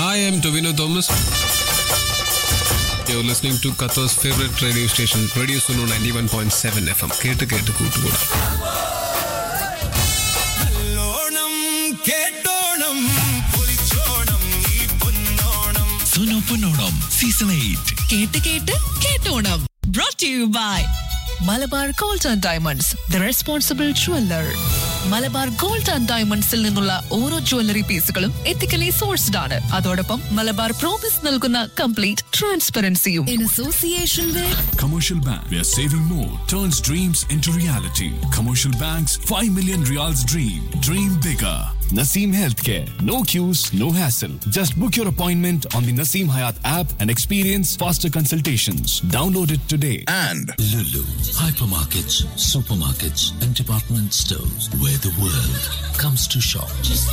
Hi, I'm Tovino Thomas. You're listening to Qatar's favorite radio station, Radio Suno 91.7 FM. കേട്ട് കേട്ട് കൂട്ടുകൂടാ നല്ലോണം കേട്ടോണം പൊളിച്ചോണം ഈ പൊന്നോണം സുനോ പൊന്നോണം സീസൺ എയ്റ്റ് കേട്ട് കേട്ട് കേട്ടോണം brought to you by Malabar gold and diamonds the responsible jeweller Malabar gold and ഡയമണ്ട്സിൽ നിന്നുള്ള ഓരോ ജ്വല്ലറി പീസുകളും എത്തിക്കലി സോഴ്സ്ഡ് ആണ് അതോടൊപ്പം മലബാർ പ്രോമിസ് നൽകുന്ന കംപ്ലീറ്റ് ട്രാൻസ്പെറൻസിയും in association with Commercial Bank, where saving more turns dreams into reality. Commercial Bank's 5 million reals dream. Dream bigger. Naseem Healthcare. No queues, no hassle. Just book your appointment on the Naseem Hayat app and experience faster consultations. Download it today. and Lulu, hypermarkets, supermarkets, and department stores where the world comes to shop.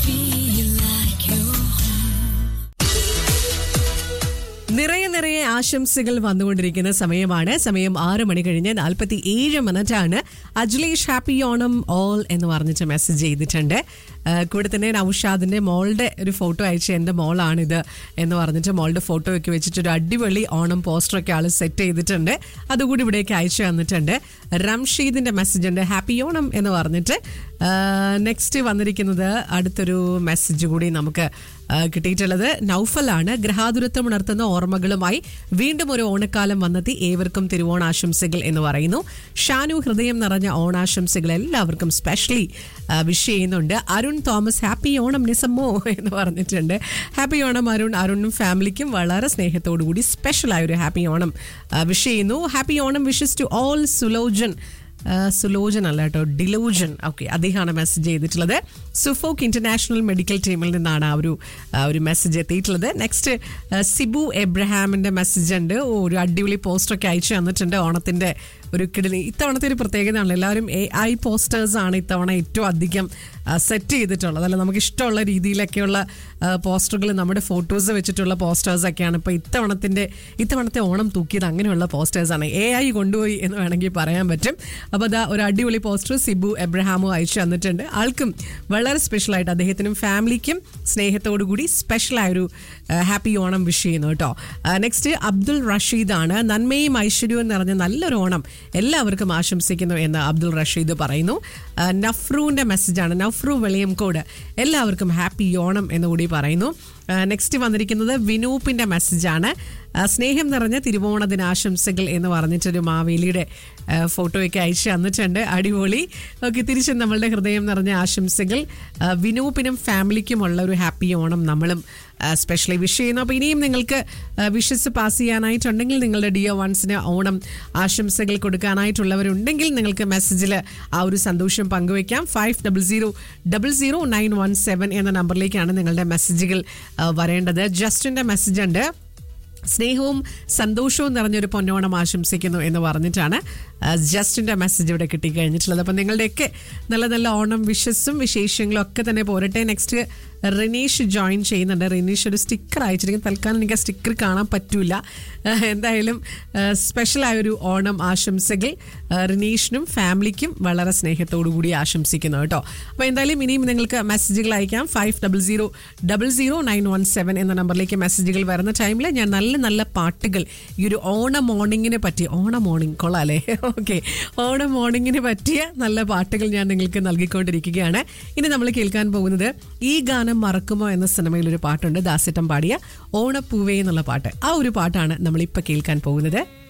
നിറയെ നിറയെ ആശംസകൾ വന്നുകൊണ്ടിരിക്കുന്ന സമയമാണ് സമയം ആറ് മണി കഴിഞ്ഞ് നാൽപ്പത്തി ഏഴ് മിനിറ്റാണ് അജ്ലേഷ് ഹാപ്പി ഓണം ഓൾ എന്ന് പറഞ്ഞിട്ട് മെസ്സേജ് ചെയ്തിട്ടുണ്ട് ആ, കൂടെ തന്നെ നൌഷാദിന്റെ മോളുടെ ഒരു ഫോട്ടോ അയച്ച് എൻ്റെ മോളാണിത് എന്ന് പറഞ്ഞിട്ട് മോളുടെ ഫോട്ടോ ഒക്കെ വെച്ചിട്ട് ഒരു അടിപൊളി ഓണം പോസ്റ്ററൊക്കെ ആൾ സെറ്റ് ചെയ്തിട്ടുണ്ട് അതുകൂടി ഇവിടേക്ക് അയച്ചു തന്നിട്ടുണ്ട് റംഷീദിന്റെ മെസ്സേജ് ഉണ്ട് ഹാപ്പി ഓണം എന്ന് പറഞ്ഞിട്ട് നെക്സ്റ്റ് വന്നിരിക്കുന്നത് അടുത്തൊരു മെസ്സേജ് കൂടി നമുക്ക് ആ, കിട്ടിയിട്ടുള്ളത് നൗഫലാണ് ഗ്രഹാതുരത്വം ഉണർത്തുന്ന ഓർമ്മകളുമായി വീണ്ടും ഒരു ഓണക്കാലം വന്നെത്തി ഏവർക്കും തിരുവോണാശംസകൾ എന്ന് പറയുന്നു ഷാനു ഹൃദയം നിറഞ്ഞ ഓണാശംസകൾ എല്ലാവർക്കും സ്പെഷ്യലി വിഷ് ചെയ്യുന്നുണ്ട് അരുൺ തോമസ് ഹാപ്പി ഓണം നിസമ്മോ എന്ന് പറഞ്ഞിട്ടുണ്ട് ഹാപ്പി ഓണം അരുൺ അരുണും ഫാമിലിക്കും വളരെ സ്നേഹത്തോടു കൂടി സ്പെഷ്യലായ ഒരു ഹാപ്പി ഓണം വിഷ് ചെയ്യുന്നു happy Onam wishes to all Sulojan ആ, സുലോചൻ അല്ല കേട്ടോ ഡിലൂജൻ ഓക്കെ അദ്ദേഹമാണ് മെസ്സേജ് ചെയ്തിട്ടുള്ളത് സുഫോക്ക് ഇന്റർനാഷണൽ മെഡിക്കൽ ടീമിൽ നിന്നാണ് ആ ഒരു ആ ഒരു മെസ്സേജ് എത്തിയിട്ടുള്ളത് നെക്സ്റ്റ് സിബു എബ്രഹാമിന്റെ മെസ്സേജ് ഉണ്ട് ഓ, ഒരു അടിപൊളി പോസ്റ്ററൊക്കെ അയച്ചു തന്നിട്ടുണ്ട് ഓണത്തിന്റെ ഒരു കിടലി ഇത്തവണത്തെ ഒരു പ്രത്യേകതയാണല്ലോ എല്ലാവരും എ ഐ പോസ്റ്റേഴ്സ് ആണ് ഇത്തവണ ഏറ്റവും അധികം സെറ്റ് ചെയ്തിട്ടുള്ളത് അല്ല നമുക്ക് ഇഷ്ടമുള്ള രീതിയിലൊക്കെയുള്ള പോസ്റ്ററുകൾ നമ്മുടെ ഫോട്ടോസ് വെച്ചിട്ടുള്ള പോസ്റ്റേഴ്സ് ഒക്കെയാണ് ഇപ്പോൾ ഇത്തവണത്തിന്റെ ഇത്തവണത്തെ ഓണം തൂക്കിയത് അങ്ങനെയുള്ള പോസ്റ്റേഴ്സാണ് എ ഐ കൊണ്ടുപോയി എന്ന് വേണമെങ്കിൽ പറയാൻ പറ്റും അപ്പോൾ അതാ ഒരു അടിപൊളി പോസ്റ്റർ സിബു എബ്രഹാമോ അയച്ചു തന്നിട്ടുണ്ട് ആൾക്കും വളരെ സ്പെഷ്യലായിട്ട് അദ്ദേഹത്തിനും ഫാമിലിക്കും സ്നേഹത്തോടു കൂടി സ്പെഷ്യലായൊരു ഹാപ്പി ഓണം വിഷ് ചെയ്യുന്നു കേട്ടോ നെക്സ്റ്റ് അബ്ദുൾ റഷീദാണ് നന്മയും ഐശ്വര്യവും നിറഞ്ഞ നല്ലൊരു ഓണം എല്ലാവർക്കും ആശംസിക്കുന്നു എന്ന് അബ്ദുൾ റഷീദ് പറയുന്നു ആ, നഫ്രുവിന്റെ മെസ്സേജാണ് നഫ്രു വെളിയംകോട് എല്ലാവർക്കും ഹാപ്പി ഓണം എന്ന് കൂടി പറയുന്നു നെക്സ്റ്റ് വന്നിരിക്കുന്നത് വിനൂപ്പിന്റെ മെസ്സേജാണ് ആ, സ്നേഹം നിറഞ്ഞ തിരുവോണ ദിനാശംസകൾ എന്ന് പറഞ്ഞിട്ടൊരു മാവേലിയുടെ ആ, ഫോട്ടോയൊക്കെ അയച്ചു തന്നിട്ടുണ്ട് അടിപൊളി ഓക്കെ തിരിച്ചും നമ്മളുടെ ഹൃദയം നിറഞ്ഞ ആശംസകൾ ആ, വിനൂപ്പിനും ഫാമിലിക്കുമുള്ള ഒരു ഹാപ്പി ഓണം നമ്മളും സ്പെഷ്യലി വിഷ് ചെയ്യുന്നു അപ്പോൾ ഇനിയും നിങ്ങൾക്ക് വിഷസ് പാസ് ചെയ്യാനായിട്ടുണ്ടെങ്കിൽ നിങ്ങളുടെ ഡിയോ വൺസിന് ഓണം ആശംസകൾ കൊടുക്കാനായിട്ടുള്ളവരുണ്ടെങ്കിൽ നിങ്ങൾക്ക് മെസ്സേജിൽ ആ ഒരു സന്തോഷം പങ്കുവയ്ക്കാം five double zero double zero nine one seven എന്ന നമ്പറിലേക്കാണ് നിങ്ങളുടെ മെസ്സേജുകൾ ആ, വരേണ്ടത് ജസ്റ്റിൻ്റെ മെസ്സേജ് ഉണ്ട് സ്നേഹവും സന്തോഷവും നിറഞ്ഞൊരു പൊന്നോണം ആശംസിക്കുന്നു എന്ന് പറഞ്ഞിട്ടാണ് ആ, ജസ്റ്റിന്റെ മെസ്സേജ് ഇവിടെ കിട്ടിക്കഴിഞ്ഞിട്ടുള്ളത് അപ്പം നിങ്ങളുടെയൊക്കെ നല്ല നല്ല ഓണം വിഷസും വിശേഷങ്ങളും ഒക്കെ തന്നെ പോരട്ടെ നെക്സ്റ്റ് റിനീഷ് ജോയിൻ ചെയ്യുന്നുണ്ട് റിനീഷ് ഒരു സ്റ്റിക്കർ അയച്ചിരിക്കും തൽക്കാലം എനിക്ക് ആ സ്റ്റിക്കർ കാണാൻ പറ്റൂല ആ, എന്തായാലും സ്പെഷ്യലായ ഒരു ഓണം ആശംസകൾ ആ, റിനീഷിനും ഫാമിലിക്കും വളരെ സ്നേഹത്തോടു കൂടി ആശംസിക്കുന്നു കേട്ടോ അപ്പോൾ എന്തായാലും ഇനിയും നിങ്ങൾക്ക് മെസ്സേജുകൾ അയക്കാം five double zero double zero nine one seven എന്ന നമ്പറിലേക്ക് മെസ്സേജുകൾ വരുന്ന ടൈമിൽ ഞാൻ നല്ല നല്ല പാട്ടുകൾ ഈ ഒരു ഓണ മോർണിംഗിനെ പറ്റി ഓണ മോർണിംഗ് കൊള്ളാല്ലേ ഓക്കെ ഓണ മോർണിംഗിന് പറ്റിയ നല്ല പാട്ടുകൾ ഞാൻ നിങ്ങൾക്ക് നൽകിക്കൊണ്ടിരിക്കുകയാണ് ഇനി നമ്മൾ കേൾക്കാൻ പോകുന്നത് ഈ ഗാനം മറക്കുമോ എന്ന സിനിമയിൽ ഒരു പാട്ടുണ്ട് ദാസിട്ടം പാടിയ ഓണപ്പൂവേ എന്നുള്ള പാട്ട് ആ ഒരു പാട്ടാണ് നമ്മൾ ഇപ്പൊ കേൾക്കാൻ പോകുന്നത്